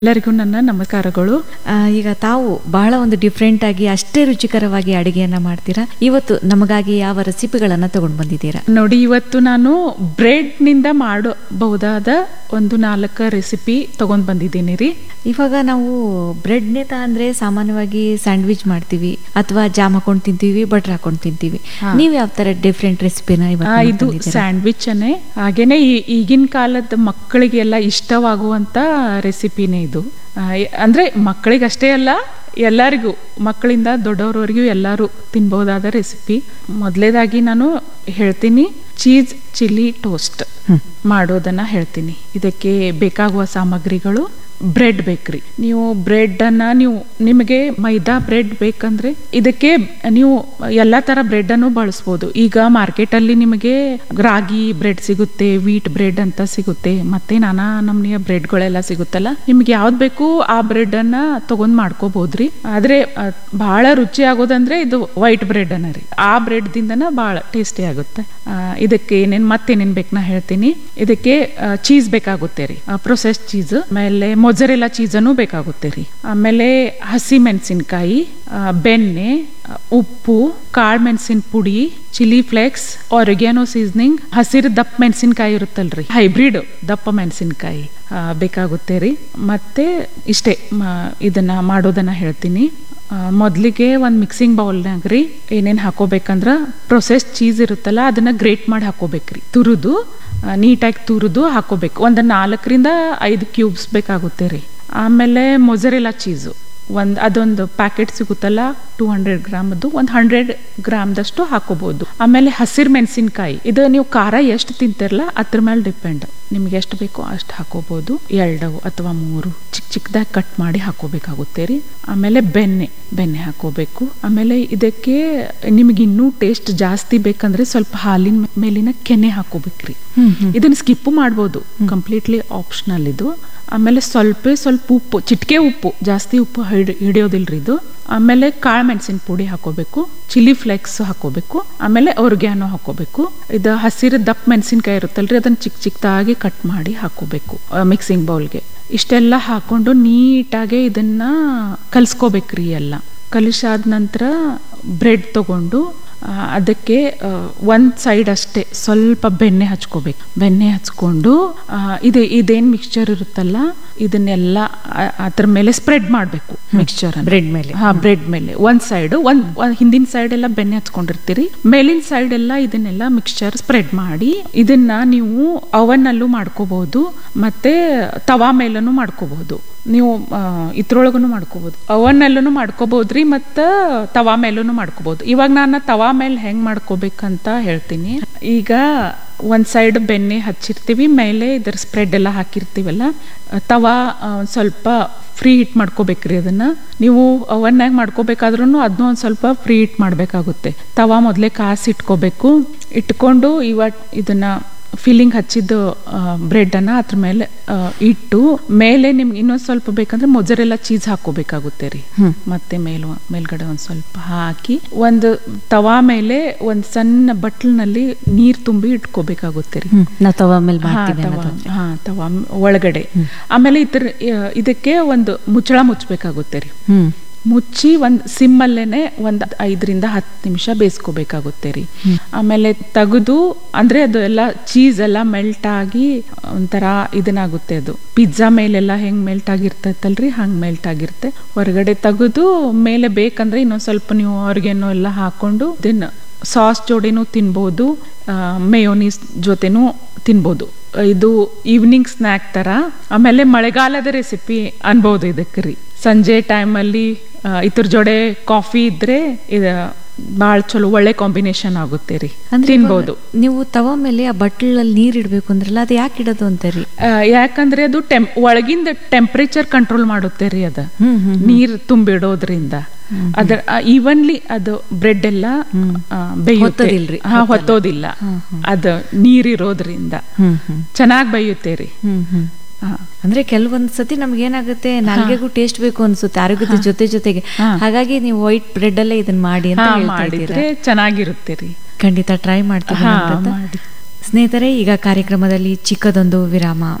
ಎಲ್ಲರಿಗೂ ನನ್ನ ನಮಸ್ಕಾರಗಳು ಆ, ಈಗ ತಾವು ಬಹಳ ಒಂದು ಡಿಫ್ರೆಂಟ್ ಆಗಿ ಅಷ್ಟೇ ರುಚಿಕರವಾಗಿ ಅಡಿಗೆಯನ್ನ ಮಾಡ್ತೀರಾ ಇವತ್ತು ನಮಗಾಗಿ ಯಾವ ರೆಸಿಪಿಗಳನ್ನ ತಗೊಂಡು ಬಂದಿದ್ದೀರಾ ನೋಡಿ ಇವತ್ತು ನಾನು ಬ್ರೆಡ್ನಿಂದ ಮಾಡಬಹುದಾದ ಒಂದು ನಾಲ್ಕು ರೆಸಿಪಿ ತಗೊಂಡ್ ಬಂದಿದ್ದೀನಿ ರೀ ಇವಾಗ ನಾವು ಬ್ರೆಡ್ನೇ ಅಂದ್ರೆ ಸಾಮಾನ್ಯವಾಗಿ ಸ್ಯಾಂಡ್ವಿಚ್ ಮಾಡ್ತೀವಿ ಅಥವಾ ಜಾಮ್ ಹಾಕೊಂಡು ತಿಂತೀವಿ ಬಟರ್ ಹಾಕೊಂಡು ತಿಂತೀವಿ ಹಾ. ನೀವು ಯಾವ ತರ ಡಿಫ್ರೆಂಟ್ ರೆಸಿಪಿನ ಆ, ಇವತ್ತು ಇದು ಸ್ಯಾಂಡ್ವಿಚ್ ಅನ್ನೇ ಹಾಗೇನೆ ಈ- ಈಗಿನ ಕಾಲದ ಮಕ್ಕಳಿಗೆಲ್ಲ ಇಷ್ಟವಾಗುವಂತ ರೆಸಿಪಿನೇ ಇದು ಆ, ಎ- ಅಂದ್ರೆ ಮಕ್ಕಳಿಗಷ್ಟೇ ಅಲ್ಲ ಎಲ್ಲರಿಗೂ ಮಕ್ಕಳಿಂದ ದೊಡ್ಡವರವರೆಗೂ ಎಲ್ಲರೂ ತಿನ್ಬಹುದಾದ ರೆಸಿಪಿ ಮೊದಲೇದಾಗಿ ನಾನು ಹೇಳ್ತೀನಿ ಚೀಸ್ ಚಿಲ್ಲಿ ಟೋಸ್ಟ್ ಮಾಡೋದನ್ನ ಹೇಳ್ತೀನಿ ಇದಕ್ಕೆ ಬೇಕಾಗುವ ಸಾಮಗ್ರಿಗಳು ಬ್ರೆಡ್ ಬೇಕ್ರಿ ನೀವು ಬ್ರೆಡ್ ಅನ್ನ ನೀವು ನಿಮಗೆ ಮೈದಾ ಬ್ರೆಡ್ ಬೇಕಂದ್ರೆ ಇದಕ್ಕೆ ನೀವು ಎಲ್ಲಾ ತರ ಬ್ರೆಡ್ ಅನ್ನು ಬಳಸ್ಬೋದು ಈಗ ಮಾರ್ಕೆಟ್ ಅಲ್ಲಿ ನಿಮಗೆ ರಾಗಿ ಬ್ರೆಡ್ ಸಿಗುತ್ತೆ ವೀಟ್ ಬ್ರೆಡ್ ಅಂತ ಸಿಗುತ್ತೆ ಮತ್ತೆ ನಾನಾ ನಮ್ನೆಯ ಬ್ರೆಡ್ಗಳೆಲ್ಲ ಸಿಗುತ್ತಲ್ಲ ನಿಮ್ಗೆ ಯಾವ್ದು ಬೇಕು ಆ ಬ್ರೆಡ್ ಅನ್ನ ತಗೊಂಡ್ ಮಾಡ್ಕೋಬಹುದ್ರಿ ಆದ್ರೆ ಆ, ಬಹಳ ರುಚಿ ಆಗೋದಂದ್ರೆ ಇದು ವೈಟ್ ಬ್ರೆಡ್ ಅನ್ನ ರೀ ಆ ಬ್ರೆಡ್ ದಿಂದನ ಬಹಳ ಟೇಸ್ಟಿ ಆಗುತ್ತೆ ಆ, ಇದಕ್ಕೆ ಏನೇನ್ ಮತ್ತೇನೇನ್ ಬೇಕು ನಾ ಹೇಳ್ತೀನಿ ಇದಕ್ಕೆ ಚೀಸ್ ಬೇಕಾಗುತ್ತೆ ರೀ ಪ್ರೊಸೆಸ್ ಚೀಸ್ ಆಮೇಲೆ ಮೊಜರೆಲ್ಲ ಚೀಸನು ಬೇಕಾಗುತ್ತೆ ರೀ ಆಮೇಲೆ ಹಸಿ ಮೆಣಸಿನ್ಕಾಯಿ ಬೆಣ್ಣೆ ಆ, ಉಪ್ಪು ಕಾಳು ಮೆಣಸಿನ ಪುಡಿ ಚಿಲ್ಲಿ ಫ್ಲೇಕ್ಸ್ ಆರಿಗ್ಯಾನೋ ಸೀಸನಿಂಗ್ ಹಸಿರು ದಪ್ಪ ಮೆಣಸಿನ್ಕಾಯಿ ಇರುತ್ತಲ್ರಿ ಹೈಬ್ರಿಡ್ ದಪ್ಪ ಮೆಣಸಿನ್ಕಾಯಿ ಬೇಕಾಗುತ್ತೆ ರೀ ಮತ್ತೆ ಇಷ್ಟೇ ಮ- ಇದನ್ನ ಮಾಡೋದನ್ನ ಹೇಳ್ತೀನಿ ಆ, ಮೊದ್ಲಿಗೆ ಒಂದು ಮಿಕ್ಸಿಂಗ್ ಬೌಲ್ನಾಗ ರೀ ಏನೇನು ಹಾಕೋಬೇಕಂದ್ರ ಪ್ರೊಸೆಸ್ ಚೀಸ್ ಇರುತ್ತಲ್ಲ ಅದನ್ನ ಗ್ರೇಟ್ ಮಾಡಿ ಹಾಕೋಬೇಕ್ರಿ ತುರಿದು ನೀಟಾಗಿ ತುರಿದು ಹಾಕೋಬೇಕು ಒಂದು ನಾಲ್ಕರಿಂದ ಐದು ಕ್ಯೂಬ್ಸ್ ಬೇಕಾಗುತ್ತೆ ರೀ ಆಮೇಲೆ ಮೊಜರೆಲ್ಲ ಚೀಸು ಒಂದು ಅದೊಂದು ಪ್ಯಾಕೆಟ್ ಸಿಗುತ್ತಲ್ಲ ಟೂ ಹಂಡ್ರೆಡ್ ಗ್ರಾಮದ್ದು ಒಂದು ಹಂಡ್ರೆಡ್ ಗ್ರಾಮ್ದಷ್ಟು ಹಾಕೋಬಹುದು ಆಮೇಲೆ ಹಸಿರು ಮೆಣಸಿನ್ಕಾಯಿ ಇದು ನೀವು ಖಾರ ಎಷ್ಟು ತಿಂತಿರಲ್ಲ ಅದ್ರ ಮೇಲೆ ಡಿಪೆಂಡ್ ನಿಮ್ಗೆ ಎಷ್ಟು ಬೇಕೋ ಅಷ್ಟು ಹಾಕೋಬಹುದು ಎರಡು ಅಥವಾ ಮೂರು ಚಿಕ್ಕ ಚಿಕ್ಕದಾಗಿ ಕಟ್ ಮಾಡಿ ಹಾಕೋಬೇಕಾಗುತ್ತೆ ರೀ ಆಮೇಲೆ ಬೆಣ್ಣೆ ಬೆಣ್ಣೆ ಹಾಕೋಬೇಕು ಆಮೇಲೆ ಇದಕ್ಕೆ ನಿಮ್ಗೆ ಇನ್ನೂ ಟೇಸ್ಟ್ ಜಾಸ್ತಿ ಬೇಕಂದ್ರೆ ಸ್ವಲ್ಪ ಹಾಲಿನ ಮೇಲಿನ ಕೆನೆ ಹಾಕೋಬೇಕ್ರಿ ಇದನ್ನ ಸ್ಕಿಪ್ ಮಾಡ್ಬೋದು ಕಂಪ್ಲೀಟ್ಲಿ ಆಪ್ಷನಲ್ ಇದು ಆಮೇಲೆ ಸ್ವಲ್ಪ ಸ್ವಲ್ಪ ಉಪ್ಪು ಚಿಟಿಕೆ ಉಪ್ಪು ಜಾಸ್ತಿ ಉಪ್ಪು ಹಿಡಿ ಹಿಡಿಯೋದಿಲ್ರಿ ಇದು ಆಮೇಲೆ ಕಾಳು ಮೆಣಸಿನ ಪುಡಿ ಹಾಕೋಬೇಕು ಚಿಲ್ಲಿ ಫ್ಲೇಕ್ಸ್ ಹಾಕೋಬೇಕು ಆಮೇಲೆ ಅವ್ರಿಗ್ಯಾನೋ ಹಾಕೋಬೇಕು ಇದು ಹಸಿರು ದಪ್ಪ ಮೆಣಸಿನ್ಕಾಯಿ ಇರುತ್ತಲ್ರಿ ಅದನ್ನ ಚಿಕ್ಕ ಚಿಕ್ಕದಾಗಿ ಕಟ್ ಮಾಡಿ ಹಾಕೋಬೇಕು ಮಿಕ್ಸಿಂಗ್ ಬೌಲ್ಗೆ ಇಷ್ಟೆಲ್ಲ ಹಾಕೊಂಡು ನೀಟಾಗಿ ಇದನ್ನ ಕಲ್ಸ್ಕೋಬೇಕ್ರಿ ಎಲ್ಲ ಕಲಿಸಾದ ನಂತರ ಬ್ರೆಡ್ ತಗೊಂಡು ಆ, ಅದಕ್ಕೆ ಒಂದು ಸೈಡ್ ಅಷ್ಟೇ ಸ್ವಲ್ಪ ಬೆಣ್ಣೆ ಹಚ್ಕೋಬೇಕು ಬೆಣ್ಣೆ ಹಚ್ಕೊಂಡು ಆ, ಇದೆ ಇದೇನು ಮಿಕ್ಸ್ಚರ್ ಇರುತ್ತಲ್ಲ ಇದನ್ನೆಲ್ಲ ಆ- ಅದ್ರ ಮೇಲೆ ಸ್ಪ್ರೆಡ್ ಮಾಡಬೇಕು ಮಿಕ್ಸ್ಚರ್ ಬ್ರೆಡ್ ಮೇಲೆ ಹಾ ಬ್ರೆಡ್ ಮೇಲೆ ಒಂದ್ ಸೈಡ್ ಒಂದ್ ಒಂದ್ ಹಿಂದಿನ ಸೈಡ್ ಎಲ್ಲ ಬೆಣ್ಣೆ ಹಚ್ಕೊಂಡಿರ್ತೀರಿ ಮೇಲಿನ ಸೈಡ್ ಎಲ್ಲ ಇದನ್ನೆಲ್ಲ ಮಿಕ್ಸ್ಚರ್ ಸ್ಪ್ರೆಡ್ ಮಾಡಿ ಇದನ್ನ ನೀವು ಅವನ್ ಅಲ್ಲೂ ಮಾಡ್ಕೋಬಹುದು ಮತ್ತೆ ತವಾ ಮೇಲೂ ಮಾಡ್ಕೋಬಹುದು ನೀವು ಇದ್ರೊಳಗೂ ಮಾಡ್ಕೋಬಹುದು ಅವನ್ ಅಲ್ಲೂ ಮಾಡ್ಕೋಬಹುದ್ರಿ ಮತ್ತ ತವಾ ಮೇಲೂ ಮಾಡ್ಕೋಬಹುದು ಇವಾಗ ನಾನು ತವಾ ಮೇಲೆ ಹೆಂಗ್ ಮಾಡ್ಕೋಬೇಕಂತ ಹೇಳ್ತೀನಿ ಈಗ ಒಂದ್ ಸೈಡ್ ಬೆಣ್ಣೆ ಹಚ್ಚಿರ್ತೀವಿ ಮೇಲೆ ಇದ್ರ ಸ್ಪ್ರೆಡ್ ಎಲ್ಲ ಹಾಕಿರ್ತೀವಲ್ಲ ತವಾ ಆ, ಒಂದ್ ಸ್ವಲ್ಪ ಫ್ರೀ ಹೀಟ್ ಮಾಡ್ಕೋಬೇಕ್ರಿ ಅದನ್ನ ನೀವು ಅವನ್ನಾಗ ಮಾಡ್ಕೋಬೇಕಾದ್ರೂ ಅದನ್ನೂ ಒಂದು ಸ್ವಲ್ಪ ಫ್ರೀ ಹೀಟ್ ಮಾಡಬೇಕಾಗುತ್ತೆ ತವಾ ಮೊದಲೇ ಕಾಸಿ ಇಟ್ಕೋಬೇಕು ಇಟ್ಕೊಂಡು ಇವ ಇದನ್ನ ಫಿಲ್ಲಿಂಗ್ ಹಚ್ಚಿದ್ದು ಬ್ರೆಡನ್ನು ಅದ್ರ ಮೇಲೆ ಆ, ಇಟ್ಟು ಮೇಲೆ ನಿಮ್ಗೆ ಇನ್ನೊಂದು ಸ್ವಲ್ಪ ಬೇಕಂದ್ರೆ ಮೊಜರೆಲ್ಲ ಚೀಸ್ ಹಾಕೋಬೇಕಾಗುತ್ತೆ ರೀ ಮತ್ತೆ ಮೇಲ್ ಮೇಲ್ಗಡೆ ಒಂದು ಸ್ವಲ್ಪ ಹಾಕಿ ಒಂದು ತವಾ ಮೇಲೆ ಒಂದು ಸಣ್ಣ ಬಟ್ಲಿನಲ್ಲಿ ನೀರು ತುಂಬಿ ಇಟ್ಕೋಬೇಕಾಗುತ್ತೆ ರೀ ಹ್ಮ್ ನಾವು ತವ ಮೇಲೆ ಹಾ, ಮಾಡ್ತೀವಿ ತವಾ ಅನ್ನೋದು. ಹಾ ತವಾ ಮ್- ಒಳಗಡೆ ಆಮೇಲೆ ಇದ್ರ ಇದಕ್ಕೆ ಒಂದು ಮುಚ್ಚಳ ಮುಚ್ಚಬೇಕಾಗುತ್ತೆ ರೀ ಹ್ಮ್ ಮುಚ್ಚಿ ಒಂದು ಸಿಮ್ಮಲ್ಲೇನೆ ಒಂದು ಐದರಿಂದ ಹತ್ತು ನಿಮಿಷ ಬೇಯಿಸ್ಕೋಬೇಕಾಗುತ್ತೆ ರೀ ಆಮೇಲೆ ತೆಗೆದು ಅಂದ್ರೆ ಅದು ಎಲ್ಲ ಚೀಸ್ ಎಲ್ಲ ಮೆಲ್ಟ್ ಆಗಿ ಒಂಥರ ಇದನ್ನಾಗುತ್ತೆ ಅದು ಪಿಜ್ಜಾ ಮೇಲೆಲ್ಲ ಹೆಂಗ್ ಮೆಲ್ಟ್ ಆಗಿರ್ತೈತಲ್ರಿ ಹಂಗ್ ಮೆಲ್ಟ್ ಆಗಿರುತ್ತೆ ಹೊರಗಡೆ ತೆಗೆದು ಮೇಲೆ ಬೇಕಂದ್ರೆ ಇನ್ನೊಂದ್ ಸ್ವಲ್ಪ ನೀವು ಅವ್ರಿಗೇನೋ ಎಲ್ಲ ಹಾಕೊಂಡು ಇದನ್ನ ಸಾಸ್ ಜೋಡಿನೂ ತಿನ್ಬೋದು ಮೇಯೋನೀಸ್ ಜೊತೆನೂ ತಿನ್ಬೋದು ಇದು ಈವ್ನಿಂಗ್ ಸ್ನ್ಯಾಕ್ ತರ ಆಮೇಲೆ ಮಳೆಗಾಲದ ರೆಸಿಪಿ ಅನ್ಬೋದು ಇದಕ್ಕೆ ರೀ ಸಂಜೆ ಟೈಮಲ್ಲಿ ಇದ್ರ ಜೋಡೆ ಕಾಫಿ ಇದ್ರೆ ಇದ ಭಾಳ ಚಲೋ ಒಳ್ಳೆ ಕಾಂಬಿನೇಷನ್ ಆಗುತ್ತೆ ರೀ ಅಂದ್ರೆ ತಿನ್ಬೋದು ಇವಾಗ ನೀವು ತವ ಮೇಲೆ ಆ ಬಟ್ಲಲ್ಲಿ ನೀರ್ ಇಡ್ಬೇಕು ಅಂದ್ರಲ್ಲ ಅದು ಯಾಕೆ ಇಡೋದು ಅಂತಾರಿ ಆ, ಯಾಕಂದ್ರೆ ಅದು ಟೆಂ ಒಳಗಿಂದ ಟೆಂಪರೇಚರ್ ಕಂಟ್ರೋಲ್ ಮಾಡುತ್ತೆ ರೀ ಅದ ಹ್ಮ್, ಹ್ಮ್, ನೀರ್ ತುಂಬಿಡೋದ್ರಿಂದ ಅದ್ರ ಈವನ್ಲಿ ಅದು ಬ್ರೆಡ್ ಎಲ್ಲ ಆ, ಬೇಯುತ್ತೆ ಹೊತ್ತೋದಿಲ್ರಿ, ಹಾ ಹೊತ್ತೋದಿಲ್ಲ ಅದ ನೀರಿರೋದ್ರಿಂದ ಹ್ಮ್ ಹ್ಮ್ ಚೆನ್ನಾಗಿ ಬೇಯುತ್ತೆ ರೀ ಹ್ಮ್ ಹ್ಮ್ ಹಾ. ಅಂದ್ರೆ ಕೆಲವೊಂದ್ ಸತಿ ನಮ್ಗೆ ಏನಾಗುತ್ತೆ ನಾಲ್ಗೆಗೂ ಟೇಸ್ಟ್ ಬೇಕು ಅನ್ಸುತ್ತೆ ಆರೋಗ್ಯದ ಜೊತೆ ಜೊತೆಗೆ ಹಾ. ಹಾಗಾಗಿ ನೀವು ವೈಟ್ ಬ್ರೆಡ್ ಅಲ್ಲೇ ಇದನ್ನ ಮಾಡಿ ಅಂತ ಹಾ ಹೇಳ್ತಾ ಇದ್ದೀರಾ ಮಾಡಿದ್ರೆ ಚೆನ್ನಾಗಿರುತ್ತೆ ರೀ ಖಂಡಿತ ಟ್ರೈ ಮಾಡ್ತೀವಿ ಹಾ ನಮ್ರತ. ಮಾಡಿ ಸ್ನೇಹಿತರೆ ಈಗ ಕಾರ್ಯಕ್ರಮದಲ್ಲಿ ಚಿಕ್ಕದೊಂದು ವಿರಾಮ